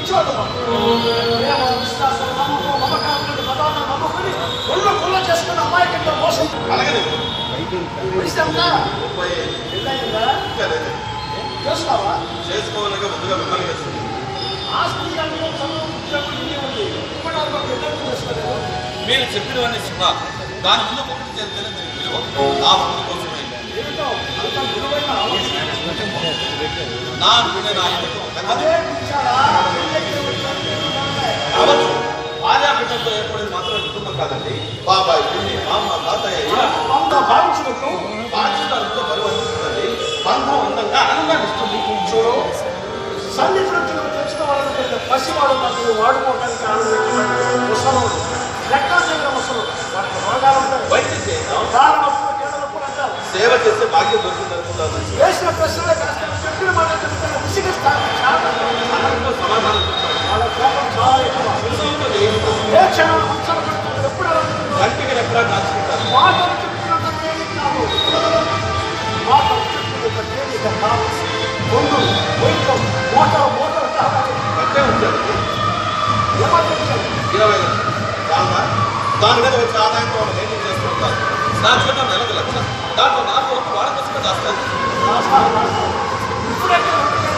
పిచ్చోళ్ళు మాకు. ప్రేమ, విశ్వాసం, నమ్మకం, మమకారం, మతాన్ని నమ్ముకుని ఒళ్ళు కుల్ల చేసుకున్న అమాయకంగా మోసం అలాగే ఇష్టంగా ముప్పై పెళ్ళయిందా ఇంకా లేదు. చేస్తావా చేసుకోవాలిగా ముందుగా మిమ్మల్ని చేస్తుంది ఆస్తి రంగంలో చదువు ఉద్యోగం ఇన్ని ఉంది ఇప్పటివరకు మాకు ఎన్నడూ చేసుకోలేదు మీరు చెప్పినవన్నీ శుభ దాని ముందు ఒకటి చేస్తేనే మీరు విలువ నా ముందు కోసమే ఏమిటో అంత విలువైన ఆలోచన నా అనుకునే నా ఇంటికి అదే పిచ్చాడా పెళ్ళైతే వచ్చినట్టు అవ్వచ్చు భార్య బిడ్డలతో ఏర్పడేది మాత్రం కుటుంబం కాదండి బాబాయ్ పిన్ని మామ తాతయ్య ఇలా అంత భావించినట్టు బాధ్యత అంతా బరువు అనిపిస్తుందండి బంధం అందంగా ఆనందాన్ని ఇస్తుంది చూడు సన్నిధిలో తెచ్చిన వాళ్ళని కొంచెం పసివాడు మాత్రం వాడుకోవడానికి ఆనందించడానికి ముసలోడు లెక్కలు చేయడం ముసలు వాటికి రోగాలు ఉంటాయి వైద్యం చేద్దాం కాళ్ళ నొప్పులు కీళ్ళ నొప్పులు అంటారు సేవ చేస్తే భాగ్యం దొరుకుతుంది అనుకుంటాను వేసిన ప్రశ్నలే కాస్త చెప్పిన మాట చెప్తున్న విసిగిస్తారు అందరితో సమాధానం చెప్తాను వాళ్ళ కోపం చాలా ఎక్కువ ఉత్సవంతో చేయించాం ఏ క్షణం ముచ్చట పెడతారు ఎప్పుడు అలా ఉంటుంది? కంటికి ఎప్పుడా దాచుకుంటారు మాటలు చెప్తున్నంత తేలిక కాదు మాటలు చెప్తున్నంత తేలిక కాదు ముందు వైద్యం మోటార్ మోటార్ కావాలి కట్టే ఉంచారు ఎమర్జెన్సీ ఇరవై లక్షలు చాలా దాని మీద వచ్చే ఆదాయంతో వాళ్ళు మెయింటైన్ చేసుకుంటారు నా జీతం నెలకు లక్ష దాంట్లో నాకు ఒక వాళ్ళ కోసమే దాస్తాను రాస్తారు రాస్తారు ఇప్పుడైతే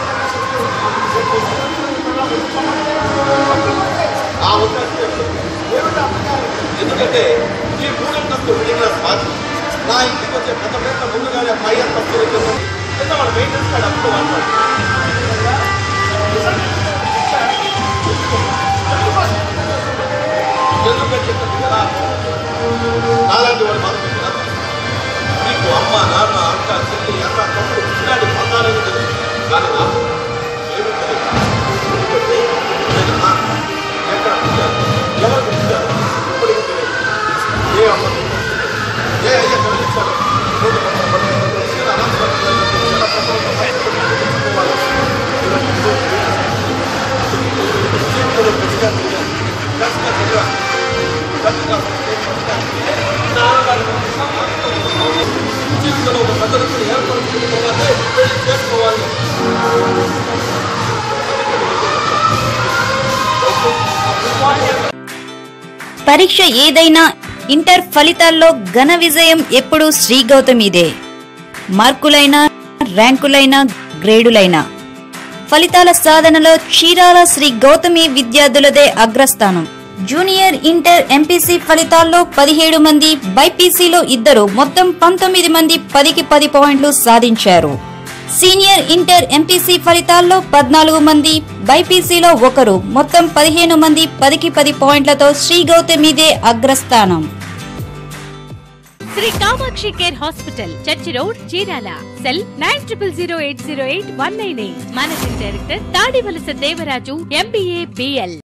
ఆ ఉద్దేశం చెప్తుంది. ఏమిటి అమ్మకాలు ఎందుకంటే ఈ మూడంతస్తు మిడిల్ క్లాస్ మాది నా ఇంటికి వచ్చే పెద్ద పెద్ద ముందుగానే పై అంతస్తు వచ్చేసి కింద వాళ్ళ మెయింటెనెన్స్ కార్డు అప్పుడు వాడతారు ఎందుకంటే చెప్తుంది కదా నాలాంటి వాడు మాత్రం మీకు రాదు. మీకు అమ్మ నాన్న అక్క చెల్లి అన్న తమ్ముడు ఇలాంటి బంధాలని తెలుసు కానీ నాకు ఏమీ తెలియదు ఎందుకంటే నేను నా ఎక్కడ పుట్టాను ఎవరు పుట్టారు ఇప్పటికీ తెలియదు ఏ అమ్మ పుట్టింది? ఏ అయ్య కనిపించాడు రోడ్డు పక్కన పడి నేను అనాథ చిన్న పక్కన బయటకు తెచ్చుకోవాలి. జీవితంలో గట్టిగా తిరిగాను. గట్టిగా తిరిగాను. గట్టిగా జీవితంలో ఒక పెద్ద వ్యక్తిని ఏర్పరచుకున్న తర్వాతే పెళ్లి చేసుకోవాలి పరీక్ష ఏదైనా ఇంటర్ ఫలితాల్లో ఘన విజయం ఎప్పుడూ శ్రీ గౌతమిదే మార్కులైనా ర్యాంకులైనా గ్రేడులైనా ఫలితాల సాధనలో చీరాల శ్రీ గౌతమి విద్యార్థులదే అగ్రస్థానం జూనియర్ ఇంటర్ ఎంపీసీ ఫలితాల్లో పదిహేడు మంది బైపీసీలో ఇద్దరు మొత్తం పంతొమ్మిది మంది పదికి పది పాయింట్లు సాధించారు సీనియర్ ఇంటర్ ఎంపీసీ ఫలితాల్లో పద్నాలుగు మంది బైపీసీలో ఒకరు మొత్తం పదిహేను మంది పదికి పది పాయింట్లతో శ్రీ గౌతమిదే అగ్రస్థానం Sri Kamakshi care hospital church road Chirala cell nine triple zero eight zero eight one nine eight managing director Tadivalasa Devaraju MBA BL